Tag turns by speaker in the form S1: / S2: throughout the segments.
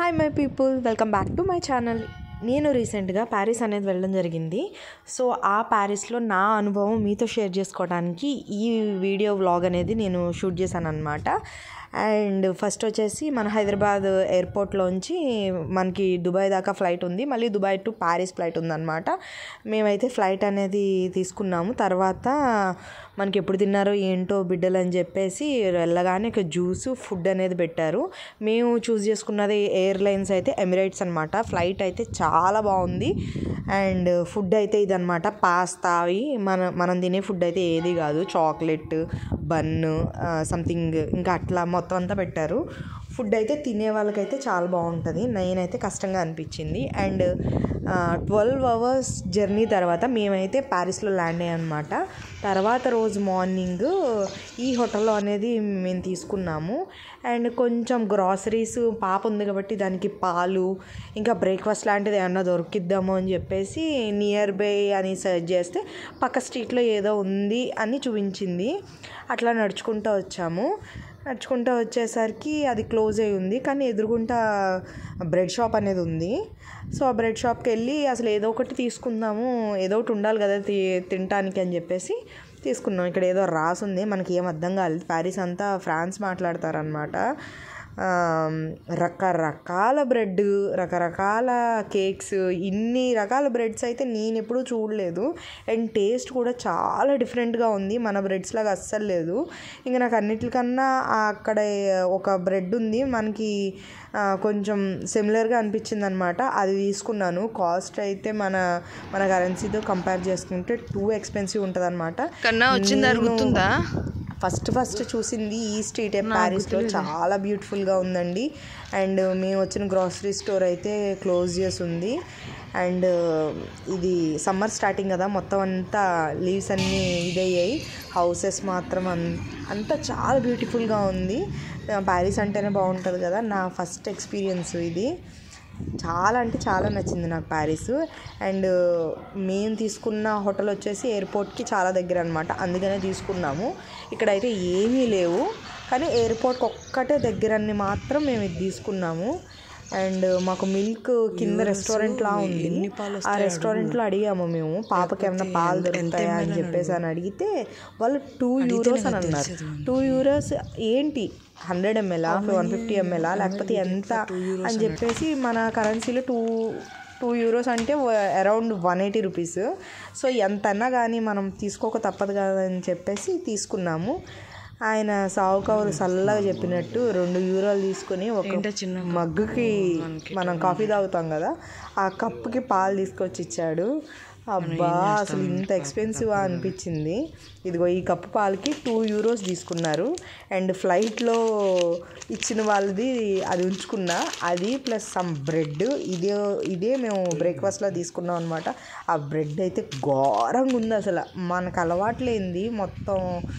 S1: Hi my people welcome back to my channel నేను రీసెంట్గా Paris అనేది వెళ్ళడం జరిగింది సో ఆ ప్యారిస్లో నా అనుభవం మీతో షేర్ చేసుకోవడానికి ఈ వీడియో వ్లాగ్ అనేది నేను షూట్ చేశాను అనమాట అండ్ ఫస్ట్ వచ్చేసి మన హైదరాబాద్ ఎయిర్పోర్ట్లోంచి మనకి దుబాయ్ దాకా ఫ్లైట్ ఉంది మళ్ళీ దుబాయ్ టు ప్యారిస్ ఫ్లైట్ ఉందన్నమాట మేమైతే ఫ్లైట్ అనేది తీసుకున్నాము తర్వాత మనకి ఎప్పుడు తిన్నారో ఏంటో బిడ్డలు అని చెప్పేసి వెళ్ళగానే ఒక జ్యూస్ ఫుడ్ అనేది పెట్టారు మేము చూస్ చేసుకున్నది ఎయిర్లైన్స్ అయితే ఎమిరేట్స్ అనమాట ఫ్లైట్ అయితే చాలా బాగుంది అండ్ ఫుడ్ అయితే ఇదనమాట పాస్తా అవి మన మనం తినే ఫుడ్ అయితే ఏది కాదు చాక్లెట్ బన్ సంథింగ్ ఇంకా అట్లా మొత్తం అంతా పెట్టారు ఫుడ్ అయితే తినే వాళ్ళకైతే చాలా బాగుంటుంది నేనైతే కష్టంగా అనిపించింది అండ్ ట్వెల్వ్ అవర్స్ జర్నీ తర్వాత మేమైతే ప్యారిస్లో ల్యాండ్ అయ్యామన్నమాట తర్వాత రోజు మార్నింగ్ ఈ హోటల్లో అనేది మేము తీసుకున్నాము అండ్ కొంచెం గ్రాసరీస్ పాప ఉంది కాబట్టి దానికి పాలు ఇంకా బ్రేక్ఫాస్ట్ లాంటిది ఏమన్నా దొరికిద్దాము అని చెప్పేసి నియర్ బై అని సెర్చ్ చేస్తే పక్క స్ట్రీట్లో ఏదో ఉంది అని చూపించింది అట్లా నడుచుకుంటూ వచ్చాము నడుచుకుంటూ వచ్చేసరికి అది క్లోజ్ అయి ఉంది కానీ ఎదురుగుంటా బ్రెడ్ షాప్ అనేది ఉంది సో ఆ బ్రెడ్ షాప్కి వెళ్ళి అసలు ఏదో ఒకటి తీసుకుందాము ఏదో ఒకటి ఉండాలి కదా తి తినటానికి అని చెప్పేసి తీసుకున్నాం ఇక్కడ ఏదో రాసుంది మనకి ఏం అర్థం కాలేదు ప్యారిస్ అంతా ఫ్రాన్స్ మాట్లాడతారనమాట రకరకాల బ్రెడ్ రకరకాల కేక్స్ ఇన్ని రకాల బ్రెడ్స్ అయితే నేను ఎప్పుడూ చూడలేదు అండ్ టేస్ట్ కూడా చాలా డిఫరెంట్గా ఉంది మన బ్రెడ్స్ లాగా అస్సలు లేదు ఇంకా నాకు అన్నిటికన్నా అక్కడ ఒక బ్రెడ్ ఉంది మనకి కొంచెం సిమిలర్గా అనిపించింది అనమాట అది తీసుకున్నాను కాస్ట్ అయితే మన మన కరెన్సీతో కంపేర్ చేసుకుంటే టూ ఎక్స్పెన్సివ్ ఉంటుంది అనమాట
S2: కన్నా వచ్చిందా గుర్తుందా
S1: ఫస్ట్ ఫస్ట్ చూసింది ఈ స్ట్రీట్ ప్యారిస్లో చాలా బ్యూటిఫుల్గా ఉందండి అండ్ మేము వచ్చిన గ్రాసరీ స్టోర్ అయితే క్లోజ్ చేసి ఉంది అండ్ ఇది సమ్మర్ స్టార్టింగ్ కదా మొత్తం అంతా లీవ్స్ అన్నీ ఇదయ్యాయి హౌసెస్ మాత్రం అన్ అంతా చాలా బ్యూటిఫుల్గా ఉంది ప్యారిస్ అంటేనే బాగుంటుంది కదా నా ఫస్ట్ ఎక్స్పీరియన్స్ ఇది చాలా అంటే చాలా నచ్చింది నాకు ప్యారిస్ అండ్ మేము తీసుకున్న హోటల్ వచ్చేసి ఎయిర్పోర్ట్కి చాలా దగ్గర అనమాట అందుకనే తీసుకున్నాము ఇక్కడైతే ఏమీ లేవు కానీ ఎయిర్పోర్ట్కి ఒక్కటే దగ్గరన్ని మాత్రం మేము ఇది తీసుకున్నాము అండ్ మాకు మిల్క్ కింద రెస్టారెంట్లా ఉంది ఆ రెస్టారెంట్లో అడిగాము మేము పాపకి ఏమైనా పాలు దొరుకుతాయా అని చెప్పేసి అని అడిగితే వాళ్ళు టూ యూరోస్ అని అన్నారు టూ యూరోస్ ఏంటి hundred ml one fifty ml లేకపోతే ఎంత అని చెప్పేసి మన కరెన్సీలో టూ టూ యూరోస్ అంటే around one eighty rupees so ఎంతన్నా కానీ మనం తీసుకోక తప్పదు కదా అని చెప్పేసి తీసుకున్నాము ఆయన సావుకవరు చల్లగా చెప్పినట్టు రెండు యూరోలు తీసుకొని ఒక మగ్గుకి మనం కాఫీ తాగుతాం కదా ఆ కప్పుకి పాలు తీసుకొచ్చి ఇచ్చాడు అబ్బా అసలు ఇంత ఎక్స్పెన్సివ్ అనిపించింది ఇదిగో ఈ కప్పు పాలకి టూ యూరోస్ తీసుకున్నారు అండ్ ఫ్లైట్లో ఇచ్చిన వాళ్ళది అది ఉంచుకున్నా అది ప్లస్ సమ్ బ్రెడ్ ఇదే ఇదే మేము బ్రేక్ఫాస్ట్లో తీసుకున్నాం అనమాట ఆ బ్రెడ్ అయితే ఘోరంగా ఉంది అసలు మనకు అలవాట్లేంది మొత్తం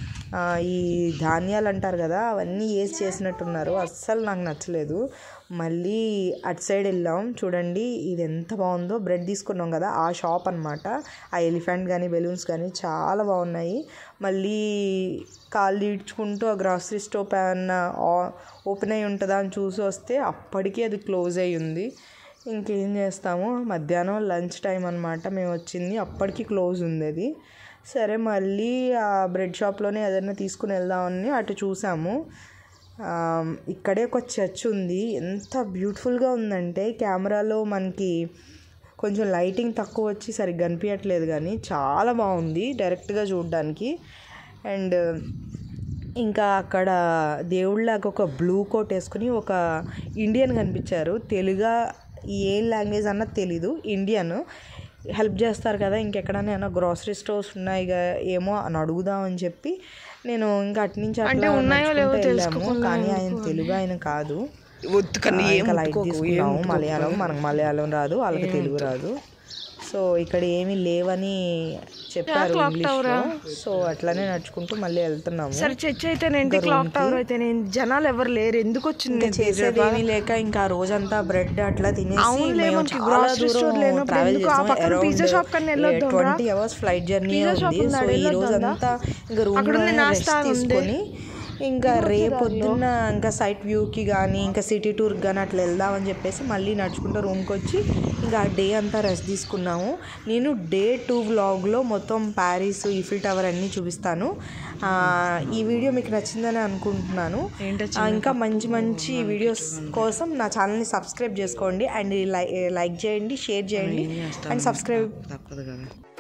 S1: ఈ ధాన్యాలు అంటారు కదా అవన్నీ వేసి చేసినట్టున్నారు అస్సలు నాకు నచ్చలేదు మళ్ళీ అటు సైడ్ వెళ్ళాం చూడండి ఇది ఎంత బాగుందో బ్రెడ్ తీసుకున్నాం కదా ఆ షాప్ అనమాట ఆ ఎలిఫెంట్ కానీ బెలూన్స్ కానీ చాలా బాగున్నాయి మళ్ళీ కాళ్ళు ఈడ్చుకుంటూ ఆ గ్రాసరీ స్టోప్ ఏమన్నా ఓపెన్ అయి ఉంటుందా అని చూసి వస్తే అప్పటికే అది క్లోజ్ అయి ఉంది ఇంకేం చేస్తాము మధ్యాహ్నం లంచ్ టైం అనమాట మేము వచ్చింది అప్పటికి క్లోజ్ ఉంది అది సరే మళ్ళీ ఆ బ్రెడ్ షాప్లోనే ఏదైనా తీసుకుని వెళ్దామని అటు చూసాము ఇక్కడే ఒక చర్చ్ ఉంది ఎంత బ్యూటిఫుల్గా ఉందంటే కెమెరాలో మనకి కొంచెం లైటింగ్ తక్కువ వచ్చి సరిగ్గా కనిపించట్లేదు కానీ చాలా బాగుంది డైరెక్ట్గా చూడడానికి అండ్ ఇంకా అక్కడ దేవుళ్ళకి ఒక బ్లూ కోట్ వేసుకుని ఒక ఇండియన్ కనిపించారు తెలుగా ఏం లాంగ్వేజ్ అన్నది తెలీదు ఇండియన్ హెల్ప్ చేస్తారు కదా ఇంకెక్కడైనా ఏమైనా గ్రాసరీ స్టోర్స్ ఉన్నాయి ఏమో అని అడుగుదామని చెప్పి నేను ఇంకా అటు నుంచి అట్లా వెళ్ళాము కానీ ఆయన తెలుగు ఆయన కాదు ఇంకా లైట్ తీసుకున్నాము మలయాళం మనకు మలయాళం రాదు వాళ్ళకి తెలుగు రాదు సో ఇక్కడ ఏమీ లేవని చెప్పారు ఇంగ్లీష్లో సో అట్లానే నడుచుకుంటూ మళ్ళీ వెళ్తున్నాము
S2: సరే చర్చ్ అయితే ఏంటి క్లాక్ టవర్ అయితే నేను జనాలు ఎవరు లేరు ఎందుకు వచ్చింది
S1: చేసేది ఏమీ లేక ఇంకా ఆ రోజంతా బ్రెడ్ అట్లా తినేసి
S2: అవునులే,
S1: మేము
S2: మనకి
S1: చాలా
S2: grocery store
S1: దూరం
S2: లేనప్పుడు
S1: ట్రావెల్
S2: ఎందుకు? ఆ
S1: చేసాము
S2: పక్కన pizza shop కన్నా వెళ్ళొద్దాం రా?
S1: Twenty hours flight journey
S2: Pizza shop
S1: ఉంది సో
S2: ఉన్నాడు,
S1: ఈ రోజు
S2: వెళ్ళొద్దాం
S1: అంతా ఇంకా రూమ్
S2: అక్కడ ఉంది
S1: రెస్ట్
S2: నాస్తా ఉంది.
S1: తీసుకొని ఇంకా రేపు పొద్దున్న ఇంకా సైట్ వ్యూకి కానీ ఇంకా సిటీ టూర్కి కానీ అట్లా వెళ్దామని చెప్పేసి మళ్ళీ నడుచుకుంటూ రూమ్కి వచ్చి ఇంకా ఆ డే అంతా రెస్ట్ తీసుకున్నాము నేను డే టూ వ్లాగ్లో మొత్తం ప్యారిస్ ఈఫిల్ టవర్ అన్నీ చూపిస్తాను ఆ, ఈ వీడియో మీకు నచ్చిందని అనుకుంటున్నాను ఆ, ఇంకా మంచి మంచి వీడియోస్ కోసం నా ఛానల్ని సబ్స్క్రైబ్ చేసుకోండి అండ్ లైక్ చేయండి షేర్ చేయండి అండ్ సబ్స్క్రైబ్
S2: తప్పదు కదా